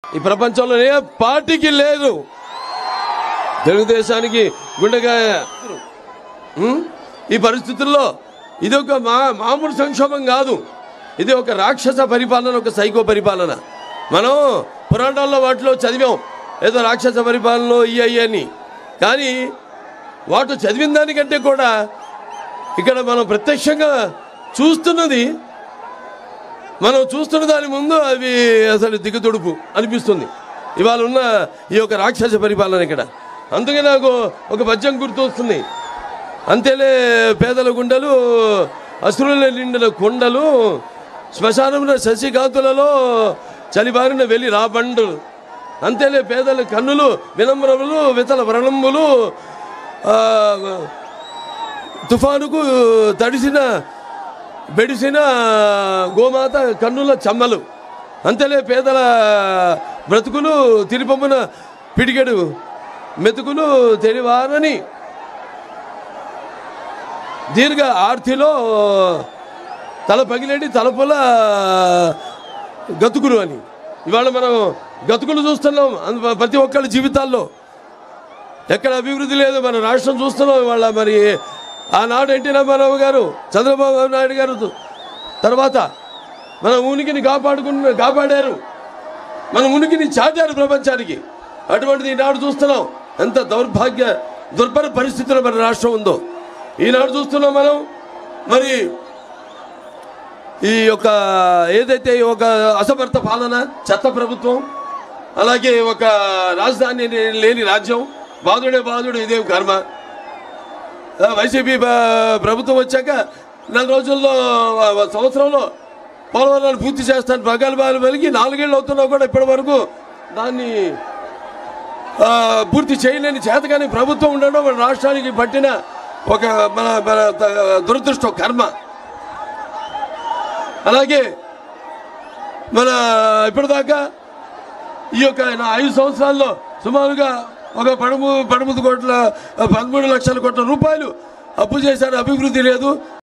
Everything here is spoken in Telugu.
ఈ ప్రపంచంలో ఏ పార్టీకి లేదు తెలుగుదేశానికి గుండెకాయ ఉం? ఈ పరిస్థితుల్లో ఇది ఒక మా మామూలు సంక్షోభం కాదు ఇది ఒక రాక్షస పరిపాలన ఒక సైకో పరిపాలన మనం పురాణాల్లో వాటిలో చదివాం ఏదో రాక్షస పరిపాలనలో ఈ అయ్యి అని కానీ వాటి చదివిన దానికంటే కూడా ఇక్కడ మనం ప్రత్యక్షంగా చూస్తున్నది మనం చూస్తున్న దాని ముందు అవి అసలు దిగుతుడుపు అనిపిస్తుంది ఇవాళ ఉన్న ఈ యొక్క రాక్షస పరిపాలన ఇక్కడ అందుకే నాకు ఒక పద్యం గుర్తు వస్తుంది అంతేలే పేదల గుండెలు అసురుల నిండిన కొండలు శ్మశానమున శశికాంతులలో చలిబారిన వెలి రాబండు అంతేలే పేదల కన్నులు వినమ్రములు వితల వ్రణములు ఆ, తుఫానుకు తడిసిన బెడిసిన గోమాత కన్నుల చెమ్మలు అంతేలే పేదల బ్రతుకులు తిరుపమున పిడిగెడు మెతుకులు తెలివారని దీర్ఘ ఆర్తిలో తల పగిలేటి తలపుల గతుకులు అని ఇవాళ మనం గతుకులు చూస్తున్నాం అందు- ప్రతి ఒక్కళ్ళ జీవితాల్లో ఎక్కడ అభివృద్ధి లేదు మన రాష్ట్రం చూస్తున్నాం ఇవాళ మరి ఆనాడు ఎన్టీ రామారావు గారు చంద్రబాబు నాయుడు గారు తర్వాత మన ఉనికిని కాపాడుకున్న కాపాడారు మన ఉనికిని చాటారు ప్రపంచానికి అటువంటిది ఈనాడు చూస్తున్నాం ఎంత దౌర్భాగ్య దుర్భర పరిస్థితిలో మన రాష్ట్రం ఉందో ఈనాడు చూస్తున్నాం మనం మరి ఈ యొక్క ఏదైతే ఈ ఒక అసమర్థ పాలన చెత్త ప్రభుత్వం అలాగే ఒక రాజధాని లేని రాజ్యం బాధుడే బాధుడు ఇదేం కర్మ ఆ, వైసీపీ ప- ప్రభుత్వం వచ్చాక నెల రోజుల్లో ఆ, సంవత్సరంలో పోలవరాన్ని పూర్తి చేస్తాను ప్రగల్భాలు వెలిగి నాలుగేళ్ళు అవుతున్నా కూడా ఇప్పటి వరకు దాన్ని ఆ, పూర్తి చేయలేని చేతగాని ప్రభుత్వం ఉండడం మన రాష్ట్రానికి పట్టిన ఒక మన మన త- దురదృష్టం కర్మ అలాగే మన ఇప్పటిదాకా ఈ యొక్క నా ఐదు సంవత్సరాల్లో సుమారుగా ఒక పదమూడు పదమూడు కోట్ల పదమూడు లక్షల కోట్ల రూపాయలు అప్పు చేశారు అభివృద్ధి లేదు